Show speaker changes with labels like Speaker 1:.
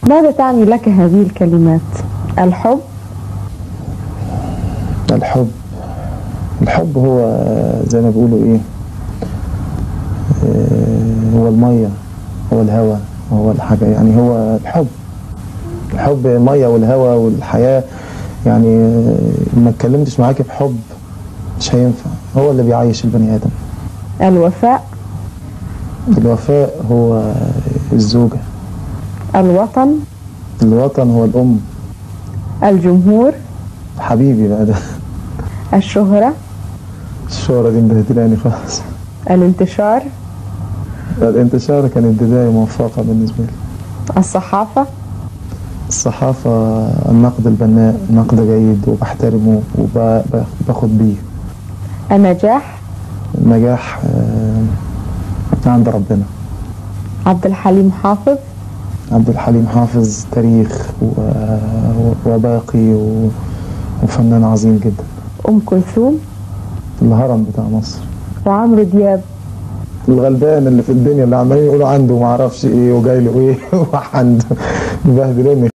Speaker 1: ماذا تعني لك هذه الكلمات الحب
Speaker 2: الحب الحب هو زي ما بيقولوا ايه آه، هو المية هو الهوى هو الحاجة يعني هو الحب الحب المية والهوى والحياة يعني آه، ما اتكلمتش معاك بحب مش هينفع هو اللي بيعيش البني آدم
Speaker 1: الوفاء
Speaker 2: الوفاء هو الزوجة
Speaker 1: الوطن
Speaker 2: الوطن هو الأم
Speaker 1: الجمهور
Speaker 2: حبيبي بقى ده
Speaker 1: الشهرة
Speaker 2: الشهرة دي مبهدلاني خالص
Speaker 1: الانتشار
Speaker 2: الانتشار كانت بداية موفقة بالنسبة لي
Speaker 1: الصحافة
Speaker 2: الصحافة النقد البناء نقد جيد وبحترمه وباخد بيه
Speaker 1: النجاح
Speaker 2: النجاح آه، عند ربنا
Speaker 1: عبد الحليم حافظ
Speaker 2: عبد الحليم حافظ تاريخ و- وباقي و- وفنان عظيم جدا
Speaker 1: أم كلثوم
Speaker 2: الهرم بتاع مصر
Speaker 1: وعمرو دياب
Speaker 2: الغلبان اللي في الدنيا اللي عمالين يقولوا عنده ما اعرفش ايه وجاي له ايه وعنده بيبهدلوني